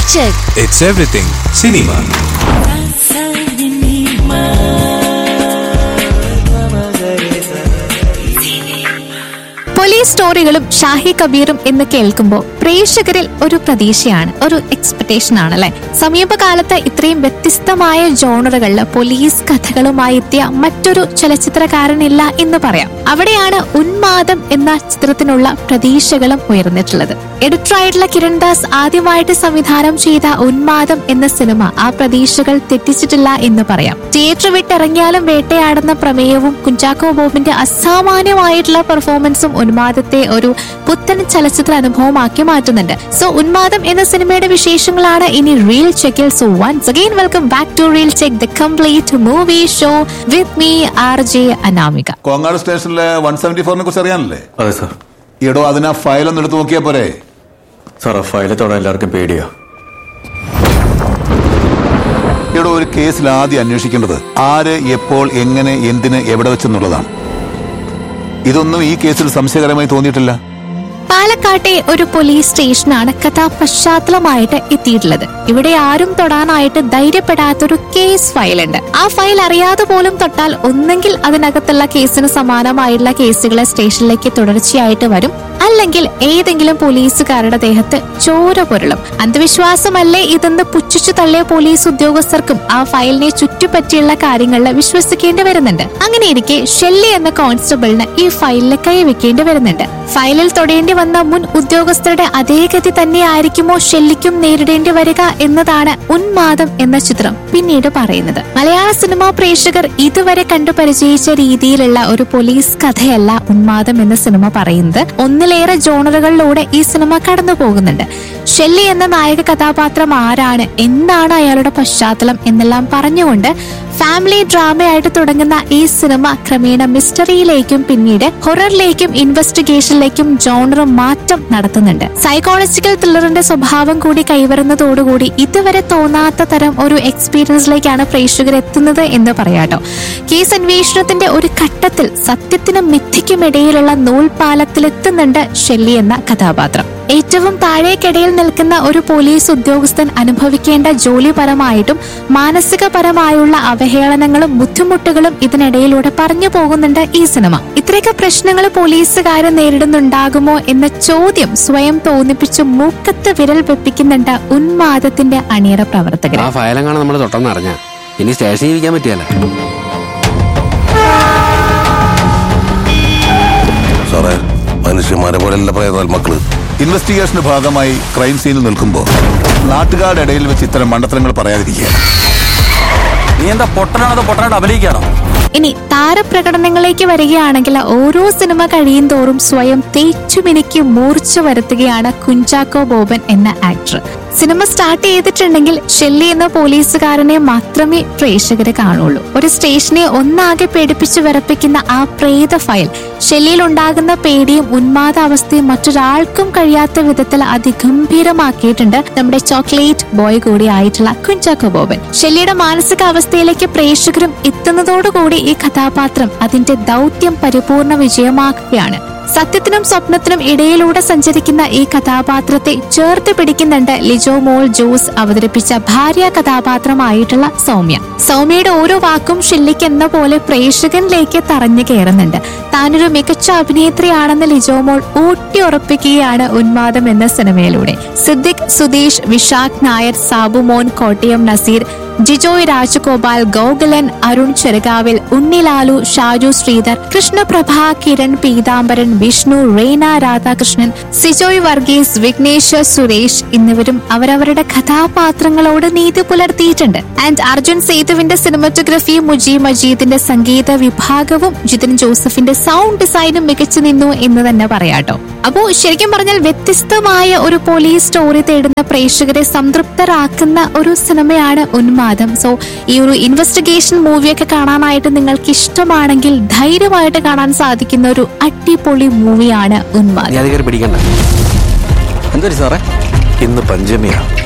check. It's everything cinema. Police സ്റ്റോറികളും ഷാഹി കബീറും എന്ന് കേൾക്കുമ്പോൾ പ്രേക്ഷകരിൽ ഒരു പ്രതീക്ഷയാണ് ഒരു എക്സ്പെക്ടേഷൻ ആണ് അല്ലെ സമീപകാലത്ത് ഇത്രയും വ്യത്യസ്തമായ ജോണറുകളിൽ പോലീസ് കഥകളുമായി എത്തിയ മറ്റൊരു ചലച്ചിത്രകാരനില്ല എന്ന് പറയാം അവിടെയാണ് ഉന്മാദം എന്ന ചിത്രത്തിനുള്ള പ്രതീക്ഷകളും ഉയർന്നിട്ടുള്ളത് എഡിറ്ററായിട്ടുള്ള കിരൺ ദാസ് ആദ്യമായിട്ട് സംവിധാനം ചെയ്ത ഉന്മാദം എന്ന സിനിമ ആ പ്രതീക്ഷകൾ തെറ്റിച്ചിട്ടില്ല എന്ന് പറയാം തിയേറ്റർ വിട്ടിറങ്ങിയാലും വേട്ടയാടുന്ന പ്രമേയവും കുഞ്ചാക്കോ ബോബിന്റെ അസാമാന്യമായിട്ടുള്ള പെർഫോമൻസും ഉന്മാദത്തെ ഒരു പുത്തൻ ചലച്ചിത്ര അനുഭവമാക്കി മാറ്റുന്നുണ്ട് സോ ഉന്മാദം എന്ന സിനിമയുടെ വിശേഷങ്ങളാണ് ഇനി റീൽ ചെക്കിൽ so once again welcome back to reel check the complete movie show with me R J Anamika Kongad സ്റ്റേഷനിലെ വൺ സെവന്റി ഫോറിനെ കുറിച്ച് അറിയാനല്ലേ അതെ സാർ ഈടോ അതിനാ ഫയൽ ഒന്ന് എടുത്ത് നോക്കിയാ പോരെ സാർ ആ ഫയലിൽ തൊടാൻ എല്ലാവർക്കും പേടിയാ ഈടോ ഒരു കേസിൽ ആദ്യം അന്വേഷിക്കേണ്ടത് ആര് എപ്പോൾ എങ്ങനെ എന്തിന് എവിടെ വെച്ചെന്നുള്ളതാണ് ഇതൊന്നും ഈ കേസിൽ സംശയകരമായി തോന്നിയിട്ടില്ല പാലക്കാട്ടെ ഒരു പോലീസ് സ്റ്റേഷനാണ് കഥാപശ്ചാത്തലമായിട്ട് എത്തിയിട്ടുള്ളത് ഇവിടെ ആരും തൊടാനായിട്ട് ധൈര്യപ്പെടാത്തൊരു കേസ് ഫയൽ ഉണ്ട് ആ ഫയൽ അറിയാതെ പോലും തൊട്ടാൽ ഒന്നെങ്കിൽ അതിനകത്തുള്ള കേസിന് സമാനമായിട്ടുള്ള കേസുകളെ സ്റ്റേഷനിലേക്ക് തുടർച്ചയായിട്ട് വരും അല്ലെങ്കിൽ ഏതെങ്കിലും പോലീസുകാരുടെ ദേഹത്ത് ചോര പുരളും അന്ധവിശ്വാസമല്ലേ ഇതെന്ന് പുച്ഛിച്ചു തള്ളിയ പോലീസ് ഉദ്യോഗസ്ഥർക്കും ആ ഫയലിനെ ചുറ്റുപറ്റിയുള്ള കാര്യങ്ങളിൽ വിശ്വസിക്കേണ്ടി വരുന്നുണ്ട് അങ്ങനെ ഇരിക്കെ ഷെല്ലി എന്ന കോൺസ്റ്റബിളിന് ഈ ഫയലിൽ കൈവയ്ക്കേണ്ടി വരുന്നുണ്ട് ഫയലിൽ തൊടേണ്ടി വന്ന മുൻ ഉദ്യോഗസ്ഥരുടെ അതേ ഗതി തന്നെയായിരിക്കുമോ ഷെല്ലിക്കും നേരിടേണ്ടി വരിക എന്നതാണ് ഉന്മാദം എന്ന ചിത്രം പിന്നീട് പറയുന്നത് മലയാള സിനിമാ പ്രേക്ഷകർ ഇതുവരെ കണ്ടു പരിചയിച്ച രീതിയിലുള്ള ഒരു പോലീസ് കഥയല്ല ഉന്മാദം എന്ന സിനിമ പറയുന്നത് ഒന്നിലേറെ ജോണറുകളിലൂടെ ഈ സിനിമ കടന്നു പോകുന്നുണ്ട് ഷെല്ലി എന്ന നായക കഥാപാത്രം ആരാണ് എന്താണ് അയാളുടെ പശ്ചാത്തലം എന്നെല്ലാം പറഞ്ഞുകൊണ്ട് ഫാമിലി ഡ്രാമയായിട്ട് തുടങ്ങുന്ന ഈ സിനിമ ക്രമേണ മിസ്റ്ററിയിലേക്കും പിന്നീട് ഹൊററിലേക്കും ഇൻവെസ്റ്റിഗേഷനിലേക്കും ജോണർ മാറ്റം നടത്തുന്നുണ്ട് സൈക്കോളജിക്കൽ ത്രില്ലറിന്റെ സ്വഭാവം കൂടി കൈവരുന്നതോടുകൂടി ഇതുവരെ തോന്നാത്ത തരം ഒരു എക്സ്പീരിയൻസിലേക്കാണ് പ്രേക്ഷകർ എത്തുന്നത് എന്ന് പറയാട്ടോ കേസ് അന്വേഷണത്തിന്റെ ഒരു ഘട്ടത്തിൽ സത്യത്തിനും മിഥ്യയ്ക്കും ഇടയിലുള്ള നൂൽപാലത്തിലെത്തുന്നുണ്ട് ഷെല്ലി എന്ന കഥാപാത്രം ഏറ്റവും താഴേക്കിടയിൽ നിൽക്കുന്ന ഒരു പോലീസ് ഉദ്യോഗസ്ഥൻ അനുഭവിക്കേണ്ട ജോലിപരമായിട്ടും മാനസികപരമായുള്ള അവഹേളനങ്ങളും ബുദ്ധിമുട്ടുകളും ഇതിനിടയിലൂടെ പറഞ്ഞു പോകുന്നുണ്ട് ഈ സിനിമ ഇത്രയൊക്കെ പ്രശ്നങ്ങൾ പോലീസുകാരെ നേരിടുന്നുണ്ടാകുമോ എന്ന ചോദ്യം സ്വയം തോന്നിപ്പിച്ച് മൂക്കത്ത് വിരൽ വെപ്പിക്കുന്നുണ്ട് ഉന്മാദത്തിന്റെ അണിയറ പ്രവർത്തകർ ആ ഫയലെങ്ങാണ് നമ്മൾ തൊട്ടെന്നറിഞ്ഞ ഇനി സ്റ്റേഷനിൽ ഇരിക്കാൻ പറ്റിയല്ല സാറേ മനുഷ്യന്മാരെ പോലെയല്ല പ്രേതാൽ മക്കള് ഇൻവെസ്റ്റിഗേഷന്റെ ഭാഗമായി ക്രൈം സീനിൽ നിൽക്കുമ്പോൾ നാട്ടുകാരുടെ ഇടയിൽ വെച്ച് ഇത്തരം മണ്ടത്തരങ്ങൾ പറയാതിരിക്കുക നീ എന്താ പൊട്ടനാണോ പൊട്ടനായിട്ട് അഭിനയിക്കാണോ ഇനി താരപ്രകടനങ്ങളിലേക്ക് വരികയാണെങ്കിൽ ഓരോ സിനിമ കഴിയും തോറും സ്വയം തേച്ചുമിനിക്ക് മൂർച്ച വരുത്തുകയാണ് കുഞ്ചാക്കോ ബോബൻ എന്ന ആക്ടർ സിനിമ സ്റ്റാർട്ട് ചെയ്തിട്ടുണ്ടെങ്കിൽ ഷെല്ലി എന്ന പോലീസുകാരനെ മാത്രമേ പ്രേക്ഷകര് കാണുള്ളൂ ഒരു സ്റ്റേഷനെ ഒന്നാകെ പേടിപ്പിച്ച് വിറപ്പിക്കുന്ന ആ പ്രേത ഫയൽ ഷെല്ലിയിൽ ഉണ്ടാകുന്ന പേടിയും ഉന്മാദാവസ്ഥയും മറ്റൊരാൾക്കും കഴിയാത്ത വിധത്തിൽ അതിഗംഭീരമാക്കിയിട്ടുണ്ട് നമ്മുടെ ചോക്ലേറ്റ് ബോയ് കൂടി ആയിട്ടുള്ള കുഞ്ചാക്കോ ബോബൻ ഷെല്ലിയുടെ മാനസികാവസ്ഥയിലേക്ക് പ്രേക്ഷകരും എത്തുന്നതോടുകൂടി ഈ കഥാപാത്രം അതിന്റെ ദൗത്യം പരിപൂർണ വിജയമാക്കുകയാണ് സത്യത്തിനും സ്വപ്നത്തിനും ഇടയിലൂടെ സഞ്ചരിക്കുന്ന ഈ കഥാപാത്രത്തെ ചേർത്ത് പിടിക്കുന്നുണ്ട് ലിജോ മോൾ ജോസ് അവതരിപ്പിച്ച ഭാര്യ കഥാപാത്രമായിട്ടുള്ള സൗമ്യ സൗമ്യയുടെ ഓരോ വാക്കും ഷില്ലിക്ക് എന്ന പോലെ പ്രേക്ഷകനിലേക്ക് തറഞ്ഞു കയറുന്നുണ്ട് താനൊരു മികച്ച അഭിനേത്രിയാണെന്ന് ലിജോ മോൾ ഊട്ടിയുറപ്പിക്കുകയാണ് ഉന്മാദം എന്ന സിനിമയിലൂടെ സിദ്ദിഖ് സുധീഷ് വിശാഖ് നായർ സാബുമോൻ കോട്ടയം നസീർ ജിജോയ് രാജഗോപാൽ ഗോകുലൻ അരുൺ ചെറുകാവിൽ ഉണ്ണിലാലു ഷാജു ശ്രീധർ കൃഷ്ണപ്രഭ കിരൺ പീതാംബരൻ വിഷ്ണു റേന രാധാകൃഷ്ണൻ സിജോയ് വർഗീസ് വിഘ്നേഷ് സുരേഷ് എന്നിവരും അവരവരുടെ കഥാപാത്രങ്ങളോട് നീതി പുലർത്തിയിട്ടുണ്ട് ആൻഡ് അർജുൻ സേതുവിന്റെ സിനിമറ്റോഗ്രഫി മുജി മജീദിന്റെ സംഗീത വിഭാഗവും ജിതിൻ ജോസഫിന്റെ സൗണ്ട് ഡിസൈനും മികച്ചു നിന്നു എന്ന് തന്നെ പറയാട്ടോ അപ്പോ ശരിക്കും പറഞ്ഞാൽ വ്യത്യസ്തമായ ഒരു പോലീസ് സ്റ്റോറി തേടുന്ന പ്രേക്ഷകരെ സംതൃപ്തരാക്കുന്ന ഒരു സിനിമയാണ് ഉന്മാദം സോ ഈ ഒരു ഇൻവെസ്റ്റിഗേഷൻ മൂവിയൊക്കെ കാണാനായിട്ട് നിങ്ങൾക്ക് ഇഷ്ടമാണെങ്കിൽ ധൈര്യമായിട്ട് കാണാൻ സാധിക്കുന്ന ഒരു അടിപൊളി മൂവിയാണ് നീ ഉന്മാദം അത് കയറി പിടിക്കണ്ട എന്തൊരു സാറേ ഇന്ന് പഞ്ചമിയാണ്